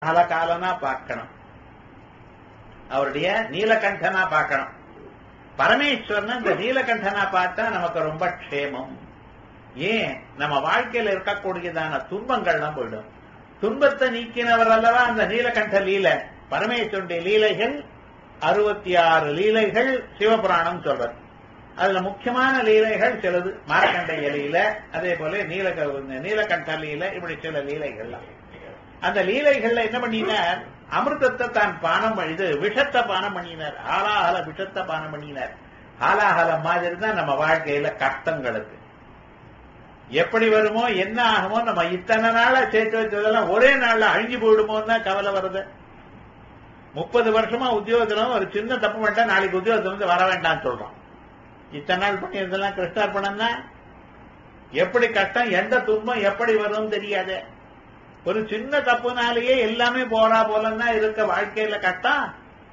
காலகாலனா பார்க்கணும் அவருடைய நீலகண்டனா பார்க்கணும் பரமேஸ்வரன் இந்த நீலகண்டனா பார்த்தா நமக்கு ரொம்ப க்ஷேமம் ஏன் நம்ம வாழ்க்கையில இருக்கக்கூடியதான துன்பங்கள்லாம் போயிடும் துன்பத்தை நீக்கினவர் அல்லவா அந்த நீலகண்ட லீலை பரமேஸ்வருடைய லீலைகள் அறுபத்தி ஆறு லீலைகள் சிவபுராணம் சொல்றது அதுல முக்கியமான லீலைகள் சிலது மார்க்கண்டைய லீலை அதே போல நீலக நீலகண்ட லீலை இப்படி சில லீலைகள்லாம் அந்த லீலைகள்ல என்ன பண்ணினார் அமிர்தத்தை தான் பானம் இது விஷத்தை பானம் பண்ணினார் ஆலாஹல விஷத்தை பானம் பண்ணினார் ஆலாஹல மாதிரி தான் நம்ம வாழ்க்கையில கஷ்டங்களுக்கு எப்படி வருமோ என்ன ஆகுமோ நம்ம இத்தனை நாளா சேர்த்து வச்சதெல்லாம் ஒரே நாள்ல அழிஞ்சு போயிடுமோன்னு தான் கவலை வருது முப்பது வருஷமா உத்தியோகத்துல ஒரு சின்ன தப்பு பண்ணிட்டா நாளைக்கு உத்தியோகத்துல இருந்து வர வேண்டாம்னு சொல்றோம் இத்தனை நாள் பண்ணி இதெல்லாம் கிருஷ்ணார்பணம் தான் எப்படி கஷ்டம் எந்த துன்பம் எப்படி வரும் தெரியாது ஒரு சின்ன தப்புனாலேயே எல்லாமே போறா போலன்னா இருக்க வாழ்க்கையில கஷ்டம்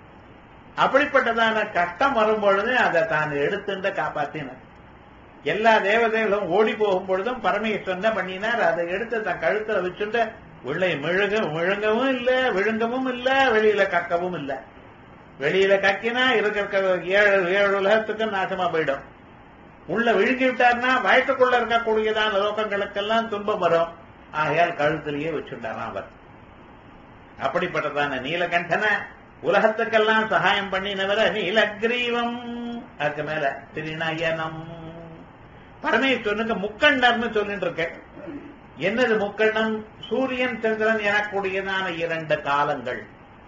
அப்படிப்பட்டதான கஷ்டம் வரும் பொழுது அதை தான் எடுத்துட்டு காப்பாத்தினார் எல்லா தேவதைகளும் ஓடி போகும் பொழுதும் பரமேஸ்வரன் தான் பண்ணினார் அதை எடுத்து தன் கழுத்துல வச்சுட்டு உள்ளே மிழுக விழுங்கவும் இல்ல விழுங்கவும் இல்ல வெளியில கக்கவும் இல்ல வெளியில கக்கினா இருக்க ஏழு ஏழு உலகத்துக்கு நாசமா போயிடும் உள்ள விழுங்கி விட்டார்னா வயத்துக்குள்ள இருக்கக்கூடியதான லோகங்களுக்கெல்லாம் துன்பம் வரும் ஆகையால் கழுத்திலேயே வச்சுட்டாராம் அவர் அப்படிப்பட்டதான நீலகண்டன உலகத்துக்கெல்லாம் சகாயம் பண்ணினவர நீலக்ரீவம் அதுக்கு மேல திருநயனம் பரமேஸ்வரனுக்கு முக்கண்டர்னு சொல்லிட்டு இருக்க என்னது முக்கண்டம் சூரியன் சந்திரன் எனக்கூடியதான இரண்டு காலங்கள்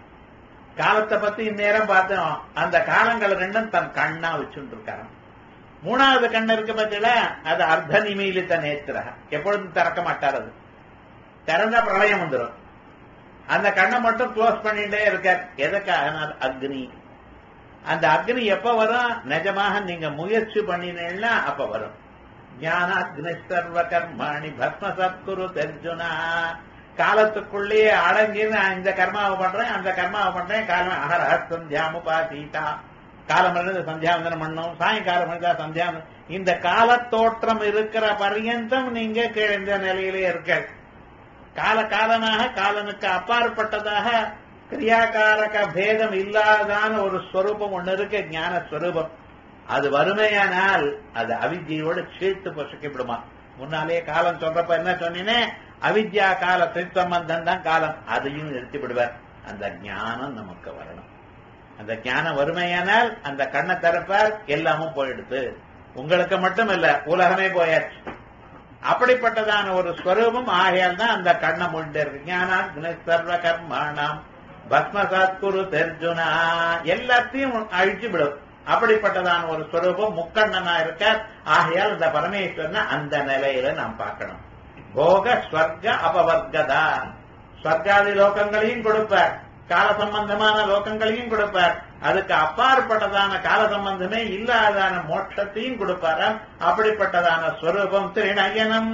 காலத்தை பத்தி இந்நேரம் பார்த்தோம் அந்த காலங்கள் ரெண்டும் தன் கண்ணா வச்சுட்டு இருக்காரு மூணாவது கண்ணு இருக்கு பார்த்தீங்களா அது அர்த்த நிமீலித்த நேத்திர எப்பொழுதும் திறக்க மாட்டார் அது திறந்தா பிரளயம் வந்துடும் அந்த கண்ணை மட்டும் க்ளோஸ் பண்ணிட்டே இருக்கார் எதுக்காக அக்னி அந்த அக்னி எப்ப வரும் நிஜமாக நீங்க முயற்சி பண்ணினீங்கன்னா அப்ப வரும் ஞானாக்னி சர்வ கர்மாணி பஸ்ம சத்குரு தெர்ஜுனா காலத்துக்குள்ளேயே அடங்கி நான் இந்த கர்மாவை பண்றேன் அந்த கர்மாவை பண்றேன் காலம் அகர சந்தியாமுபாசீதா காலம் இருந்து சந்தியாவந்தனம் பண்ணும் சாயங்காலம் இருந்தா சந்தியாவந்தனம் இந்த காலத்தோற்றம் இருக்கிற பர்யந்தம் நீங்க கிழந்த நிலையிலே இருக்க கால காலமாக காலனுக்கு அப்பாற்பட்டதாக கிரியாகாரக பேதம் இல்லாதான ஒரு ஸ்வரூபம் ஒண்ணு இருக்கு ஞான ஸ்வரூபம் அது வறுமையானால் அது அவித்தியோடு சேர்த்து பொசுக்கிவிடுமா முன்னாலே காலம் சொல்றப்ப என்ன சொன்னீனே அவித்யா கால சம்பந்தம் தான் காலம் அதையும் நிறுத்தி விடுவார் அந்த ஞானம் நமக்கு வரணும் அந்த ஞானம் வறுமையானால் அந்த கண்ணை திறப்பார் எல்லாமும் போயிடுது உங்களுக்கு மட்டும் இல்ல உலகமே போயாச்சு அப்படிப்பட்டதான ஒரு ஸ்வரூபம் ஆகையால் தான் அந்த கண்ணை முடிட்டு இருக்கு ஞானா சர்வ கர்மாணாம் பஸ்மசாத் குரு தெர்ஜுனா எல்லாத்தையும் அழிச்சு விடும் அப்படிப்பட்டதான ஒரு ஸ்வரூபம் முக்கண்ணனா இருக்க ஆகையால் இந்த பரமேஸ்வரனை அந்த நிலையில நாம் பார்க்கணும் போக ஸ்வர்க அபவர்கதா ஸ்வர்காதி லோகங்களையும் கொடுப்பார் கால சம்பந்தமான லோகங்களையும் கொடுப்பார் அதுக்கு அப்பாற்பட்டதான கால சம்பந்தமே இல்லாதான மோட்சத்தையும் கொடுப்பாராம் அப்படிப்பட்டதான ஸ்வரூபம் திருநயனம்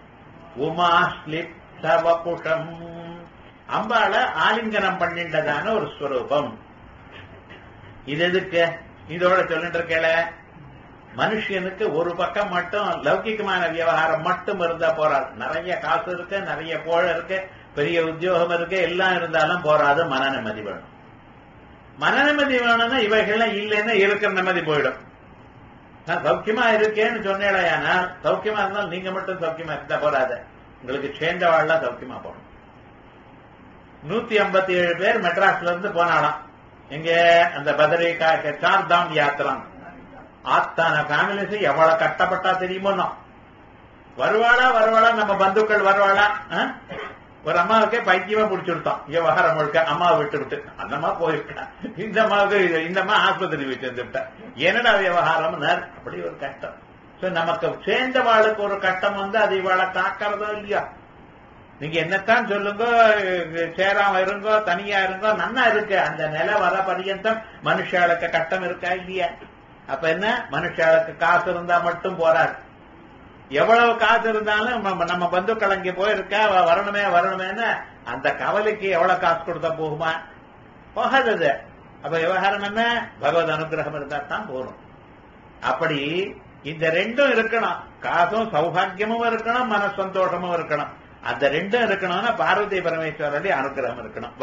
உமாஸ்லிப் சவபுஷம் அம்பாள ஆலிங்கனம் பண்ணின்றதான ஒரு ஸ்வரூபம் இது எதுக்கு இதோட சொல்லிட்டு இருக்கல மனுஷனுக்கு ஒரு பக்கம் மட்டும் லௌகிகமான விவகாரம் மட்டும் இருந்தா போறாது நிறைய காசு இருக்கு நிறைய போழ இருக்கு பெரிய உத்தியோகம் இருக்கு எல்லாம் இருந்தாலும் போறாது மன நிம்மதி வேணும் மன நிம்மதி வேணும்னா இவைகள்லாம் இல்லைன்னா இருக்கிற நிம்மதி போயிடும் நான் சௌக்கியமா இருக்கேன்னு சொன்னேடையானா சௌக்கியமா இருந்தாலும் நீங்க மட்டும் சௌக்கியமா இருந்தா போறாது உங்களுக்கு சேர்ந்தவாள்லாம் சௌக்கியமா போகணும் நூத்தி ஐம்பத்தி ஏழு பேர் மெட்ராஸ்ல இருந்து போனாலாம் எங்க அந்த பதரி சார்தாம் யாத்திரம் ஆத்தான ஃபேமிலிஸ் எவ்வளவு கஷ்டப்பட்டா தெரியுமோ வருவாளா வருவாளா நம்ம பந்துக்கள் வருவாளா ஒரு அம்மாவுக்கே பைத்தியமா பிடிச்சிருத்தோம் விவகாரம் முழுக்க அம்மாவை விட்டு விட்டு அந்த அம்மா போயிருக்கா இந்த அம்மாவுக்கு இந்த அம்மா ஆஸ்பத்திரி விட்டு வந்துவிட்டா என்னடா விவகாரம் அப்படி ஒரு கஷ்டம் சோ நமக்கு சேர்ந்தவாளுக்கு ஒரு கஷ்டம் வந்து அது இவாளை தாக்கிறதோ இல்லையா நீங்க என்னத்தான் சொல்லுங்க சேராம இருங்கோ தனியா இருங்கோ நன்னா இருக்கு அந்த நிலை வர பரியந்தம் மனுஷாளுக்கு கஷ்டம் இருக்கா இல்லையா அப்ப என்ன மனுஷாளுக்கு காசு இருந்தா மட்டும் போறாரு எவ்வளவு காசு இருந்தாலும் நம்ம பந்துக்கள் அங்கே போயிருக்கா வரணுமே வரணுமேன்னு அந்த கவலைக்கு எவ்வளவு காசு கொடுத்தா போகுமா போகாதது அப்ப விவகாரம் என்ன பகவத் அனுகிரகம் இருந்தா தான் போகணும் அப்படி இந்த ரெண்டும் இருக்கணும் காசும் சௌபாகியமும் இருக்கணும் மன சந்தோஷமும் இருக்கணும் அந்த ரெண்டும் இருக்கணும்னா பார்வதி பரமேஸ்வரருடைய அனுகிரகம் இருக்கணும்